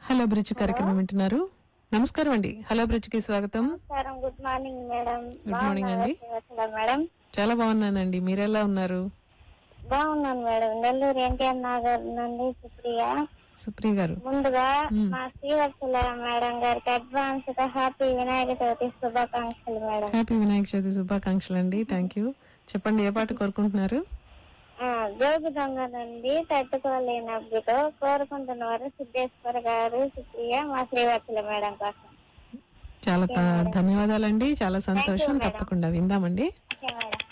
Hello bridge కార్యక్రమం వింటున్నారు నమస్కారం అండి హలో బ్రిడ్జ్ కి స్వాగతం నమస్కారం good morning madam good morning అండి. బాగున్నారా మేడం చాలా బాగున్నానండి మీరెలా ఉన్నారు బాగున్నాను మేడం నెల్లూరు ఎన్టీఆర్ నగర్ నుండి సుప్రియ సుప్రియ గారు ముందుగా మ్మ్. మా శ్రీవత్సల మేడం గారికి అడ్వాన్స్ గా హ్యాపీ వినాయక చవితి శుభాకాంక్షలు మేడం హ్యాపీ వినాయక చవితి శుభాకాంక్షలు అండి థ్యాంక్ యూ చెప్పండి ఏ పాట కోరుకుంటున్నారు ఆ, జోగి దొంగ నుండి తట్టుకోలేనప్పుడుతో కోరుకుంటున్న వారు సిద్ధేశ్వర గారు సుప్రియ మా శ్రీవత్సల మేడం కోసం చాలా ధ- ధన్యవాదాలండి చాలా సంతోషం madam. తప్పకుండా విందామండి ఓకే మేడం